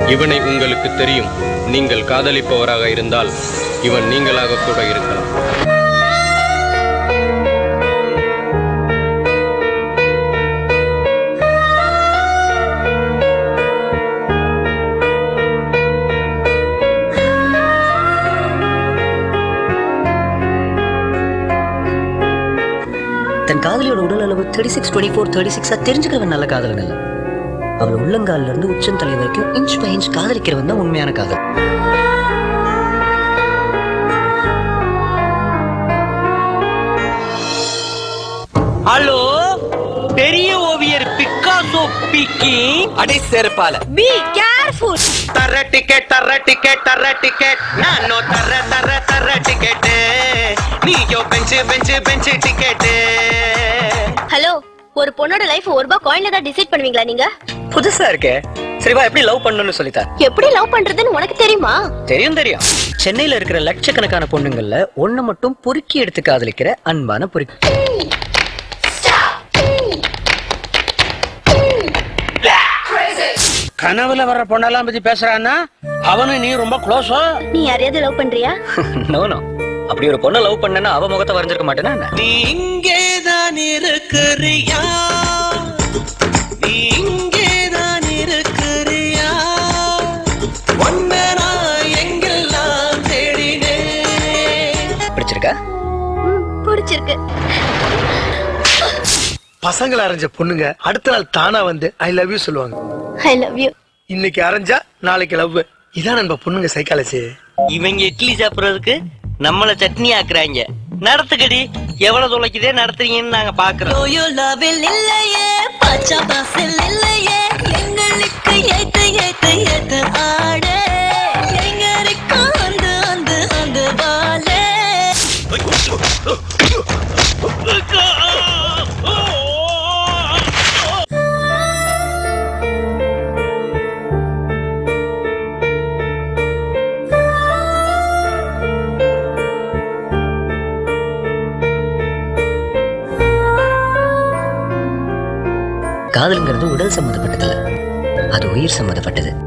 இவனை உங்களுக்கு தெரியும் நீங்கள் காதலிப்பவராக இருந்தால் இவன் நீங்களாக கூட இருக்கலாம் தன் காதலியோட உடல் அளவு thirty six twenty four thirty சிக்ஸா தெரிஞ்சுக்கிறவன் நல்ல காதலன் இல்ல அவள் உள்ளங்கால்ல இருந்து உச்சந்தலை வரைக்கும் இன்ச் பை இன்ச் காதலிக்கிறவன் தான் உண்மையான காதல் ஹலோ பெரிய ஓவியர் பிக்காசோ பிக்கிங் அடே செருப்பால பி கேர்ஃபுல் தர டிக்கெட் தர டிக்கெட் தர டிக்கெட் நானோ தர தர தர டிக்கெட் நீயோ பெஞ்சு பெஞ்சு பெஞ்சு டிக்கெட் ஹலோ ஒரு பொண்ணோட லைஃப் ஒரு ரூபாய் காயின்ல தான் டிசைட் பண்ணுவீங்களா நீங்க புதுசா இருக்கே சரிவா எப்படி லவ் பண்ணணும்னு சொல்லித்தா எப்படி லவ் பண்றதுன்னு உனக்கு தெரியுமா தெரியும் தெரியும் சென்னையில இருக்கிற லட்சக்கணக்கான பொண்ணுங்கள்ல ஒண்ணு மட்டும் பொறுக்கி எடுத்து காதலிக்கிற அன்பான பொறுக்கி கனவுல வர்ற பொண்ணெல்லாம் பத்தி பேசுறான்னா அவனு நீ ரொம்ப க்ளோஸோ நீ யாரையாவது லவ் பண்றியா நோ நோ அப்படி ஒரு பொண்ணை லவ் பண்ணனா அவ முகத்தை வரைஞ்சிருக்க மாட்டேனா என்ன? நீ இங்கேதான் இருக்கிறியா நீ இங்கேதான் இருக்கிறியா ஒன்ன நான் எங்கெல்லாம் தேடினேன் பிடிச்சிருக்கா ம், பிடிச்சிருக்கு பசங்களை அரைஞ்ச பொண்ணுங்க அடுத்த நாள் தானா வந்து ஐ லவ் யூ சொல்லுவாங்க ஐ லவ் யூ இன்னைக்கு அரைஞ்சா நாளைக்கு லவ் இதான் நண்பா பொண்ணுங்க சைக்காலஜி இவங்க இட்லி சாப்பிடுறதுக்கு நம்மள சட்னி ஆக்குறாங்க நடத்துக்கடி எவ்வளவு தொலைக்குதே நடத்துறீங்கன்னு நாங்க பாக்குறோம் ஓயோலாவில் இல்லையே பச்சா பாசில் இல்லையே எங்களுக்கு ஏத்து ஏத்து ஏத்து ஆட எங்கருக்கும் அந்த அந்த அந்த பாலே காதல்ங்கிறது உடல் சம்மந்தப்பட்டதில்ல அது உயிர் சம்மந்தப்பட்டது